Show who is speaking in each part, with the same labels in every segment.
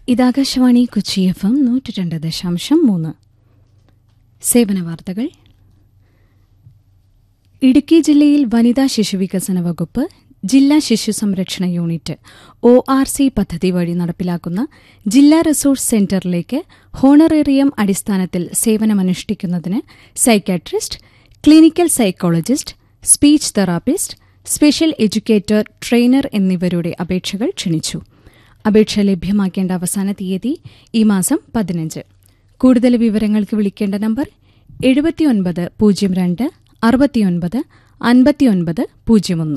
Speaker 1: ഇതാകാശവാണി Kochi F M നൂറ്റി രണ്ട് ദശാംശം മൂന്ന് സേവന വാർത്തകൾ ഇടുക്കി ജില്ലയിൽ വനിതാ ശിശുവികസന വകുപ്പ് ജില്ലാ ശിശു സംരക്ഷണ യൂണിറ്റ് ഒ ആർ സി പദ്ധതി വഴി നടപ്പിലാക്കുന്ന ജില്ലാ റിസോഴ്സ് സെന്ററിലേക്ക് ഹോണറേറിയം അടിസ്ഥാനത്തിൽ സേവനമനുഷ്ഠിക്കുന്നതിന് psychiatrist clinical psychologist speech therapist special educator trainer എന്നിവരുടെ അപേക്ഷകൾ ക്ഷണിച്ചു അപേക്ഷ ലഭ്യമാക്കേണ്ട അവസാന തീയതി ഈ മാസം പതിനഞ്ച് കൂടുതൽ വിവരങ്ങൾക്ക് വിളിക്കേണ്ട നമ്പർ എഴുപത്തിയൊൻപത് പൂജ്യം രണ്ട് അറുപത്തിയൊൻപത് അൻപത്തിയൊൻപത് പൂജ്യം ഒന്ന്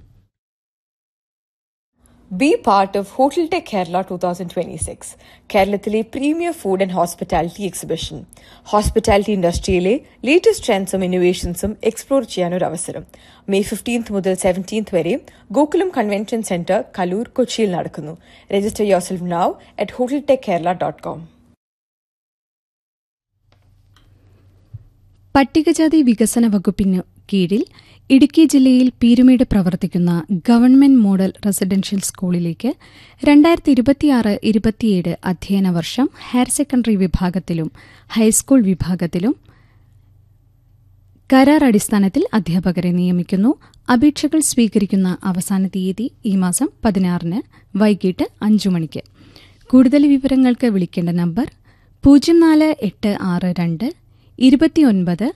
Speaker 2: Be part of Hotel Tech Kerala 2026, കേരളത്തിലെ premier food and hospitality exhibition hospitality ഇൻഡസ്ട്രിയിലെ ലേറ്റസ്റ്റ് ട്രെൻഡ്സും ഇന്നോവേഷൻസും എക്സ്പ്ലോർ ചെയ്യാൻ ഒരു അവസരം മെയ് ഫിഫ്റ്റീൻത്ത് മുതൽ സെവൻറ്റീൻത്ത് വരെ ഗോകുലം കൺവെൻഷൻ സെന്റർ കലൂർ കൊച്ചിയിൽ നടക്കുന്നു register yourself now at hotel tech Kerala dot com
Speaker 1: പട്ടികജാതി വികസന വകുപ്പിനു കീഴിൽ ഇടുക്കി ജില്ലയിൽ പീരുമേട് പ്രവർത്തിക്കുന്ന ഗവൺമെന്റ് മോഡൽ റെസിഡൻഷ്യൽ സ്കൂളിലേക്ക് രണ്ടായിരത്തി ഇരുപത്തിയാറ് ഇരുപത്തിയേഴ് അധ്യയന വർഷം ഹയർ സെക്കൻഡറി വിഭാഗത്തിലും ഹൈസ്കൂൾ വിഭാഗത്തിലും കരാർ അടിസ്ഥാനത്തിൽ അധ്യാപകരെ നിയമിക്കുന്നു അപേക്ഷകൾ സ്വീകരിക്കുന്ന അവസാന തീയതി ഈ മാസം പതിനാറിന് വൈകിട്ട് അഞ്ചു മണിക്ക് കൂടുതൽ വിവരങ്ങൾക്ക് വിളിക്കേണ്ട നമ്പർ പൂജ്യം നാല് എട്ട് ആറ് രണ്ട് ഇരുപത്തിയൊൻപത്